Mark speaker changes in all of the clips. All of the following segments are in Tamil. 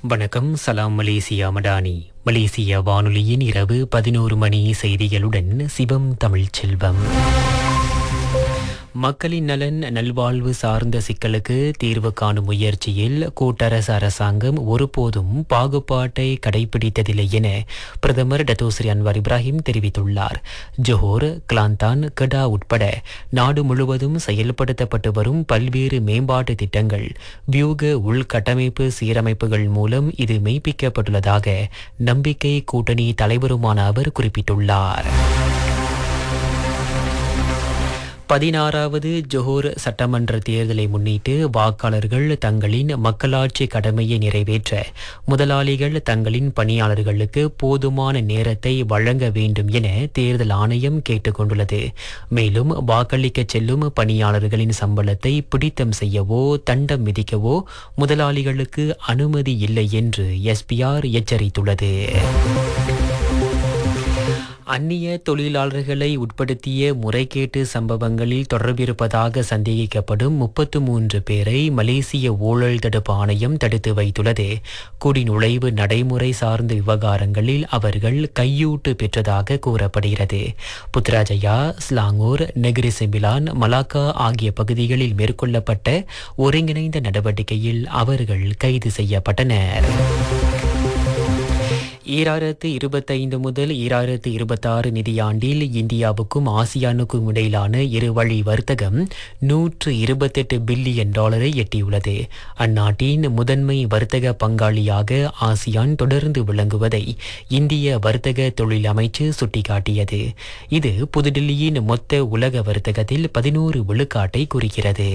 Speaker 1: வணக்கம் சலாம் மலேசியா மடானி மலேசிய வானொலியின் இரவு பதினோரு மணி செய்திகளுடன் சிவம் தமிழ்ச் செல்வம் மக்களின் நலன் நல்வாழ்வு சார்ந்த சிக்கலுக்கு தீர்வு காணும் முயற்சியில் கூட்டரசு அரசாங்கம் ஒருபோதும் பாகுபாட்டை கடைபிடித்ததில்லை என பிரதமர் டத்தோஸ்ரீ அன்வர் இப்ராஹிம் தெரிவித்துள்ளார் ஜோஹர் கிளாந்தான் கடா உட்பட நாடு முழுவதும் செயல்படுத்தப்பட்டு வரும் பல்வேறு மேம்பாட்டு திட்டங்கள் வியூக உள்கட்டமைப்பு சீரமைப்புகள் மூலம் இது மெய்ப்பிக்கப்பட்டுள்ளதாக நம்பிக்கை கூட்டணி தலைவருமான அவர் குறிப்பிட்டுள்ளார் பதினாறாவது ஜொஹூர் சட்டமன்ற தேர்தலை முன்னிட்டு வாக்காளர்கள் தங்களின் மக்களாட்சி கடமையை நிறைவேற்ற முதலாளிகள் தங்களின் பணியாளர்களுக்கு போதுமான நேரத்தை வழங்க வேண்டும் என தேர்தல் ஆணையம் கேட்டுக்கொண்டுள்ளது மேலும் வாக்களிக்க செல்லும் பணியாளர்களின் சம்பளத்தை பிடித்தம் செய்யவோ தண்டம் விதிக்கவோ முதலாளிகளுக்கு அனுமதி இல்லை என்று எஸ்பிஆர் எச்சரித்துள்ளது அந்நிய தொழிலாளர்களை உட்படுத்திய முறைகேட்டு சம்பவங்களில் தொடர்பிருப்பதாக சந்தேகிக்கப்படும் முப்பத்து மூன்று பேரை மலேசிய ஊழல் தடுப்பு ஆணையம் தடுத்து வைத்துள்ளது குடிநுழைவு நடைமுறை சார்ந்த விவகாரங்களில் அவர்கள் கையூட்டு பெற்றதாக கூறப்படுகிறது Putrajaya Selangor Negeri Sembilan Malacca ஆகிய பகுதிகளில் மேற்கொள்ளப்பட்ட ஒருங்கிணைந்த நடவடிக்கையில் அவர்கள் கைது செய்யப்பட்டனர் ஈராயிரத்து இருபத்தைந்து முதல் ஈராயிரத்து இருபத்தாறு நிதியாண்டில் இந்தியாவுக்கும் ஆசியானுக்கும் இடையிலான இருவழி வர்த்தகம் நூற்று இருபத்தெட்டு பில்லியன் டாலரை எட்டியுள்ளது அந்நாட்டின் முதன்மை வர்த்தக பங்காளியாக ஆசியான் தொடர்ந்து விளங்குவதை இந்திய வர்த்தக தொழில் அமைச்சு சுட்டிக்காட்டியது இது புதுடில்லியின் மொத்த உலக வர்த்தகத்தில் பதினோரு விழுக்காட்டை குறிக்கிறது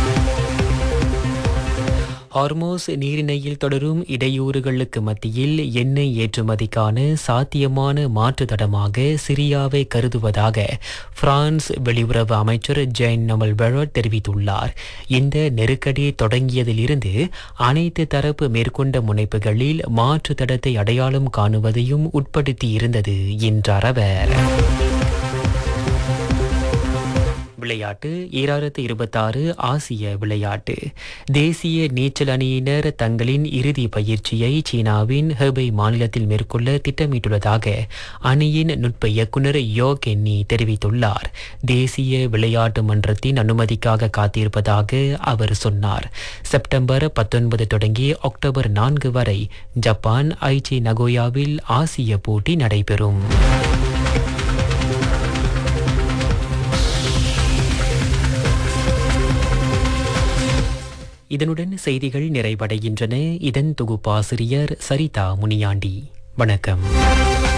Speaker 1: ஹார்மோஸ் நீரிணையில் தொடரும் இடையூறுகளுக்கு மத்தியில் எண்ணெய் ஏற்றுமதிக்கான சாத்தியமான மாற்று தடமாக சிரியாவை கருதுவதாக பிரான்ஸ் வெளியுறவு அமைச்சர் ஜெயின் நமல் பெரோட் தெரிவித்துள்ளார் இந்த நெருக்கடி தொடங்கியதிலிருந்து அனைத்து தரப்பு மேற்கொண்ட முனைப்புகளில் மாற்று தடத்தை அடையாளம் காணுவதையும் உட்படுத்தி இருந்தது என்றார் அவர் விளையாட்டு ஈராயிரத்து இருபத்தாறு ஆசிய விளையாட்டு தேசிய நீச்சல் அணியினர் தங்களின் இறுதி பயிற்சியை சீனாவின் ஹெபை மாநிலத்தில் மேற்கொள்ள திட்டமிட்டுள்ளதாக அணியின் நுட்ப இயக்குநர் யோ கென்னி தெரிவித்துள்ளார் தேசிய விளையாட்டு மன்றத்தின் அனுமதிக்காக காத்திருப்பதாக அவர் சொன்னார் செப்டம்பர் பத்தொன்பது தொடங்கி அக்டோபர் நான்கு வரை ஜப்பான் ஐச்சி நகோயாவில் ஆசிய போட்டி நடைபெறும் இதனுடன் செய்திகள் நிறைவடைகின்றன இதன் தொகுப்பாசிரியர் சரிதா முனியாண்டி வணக்கம்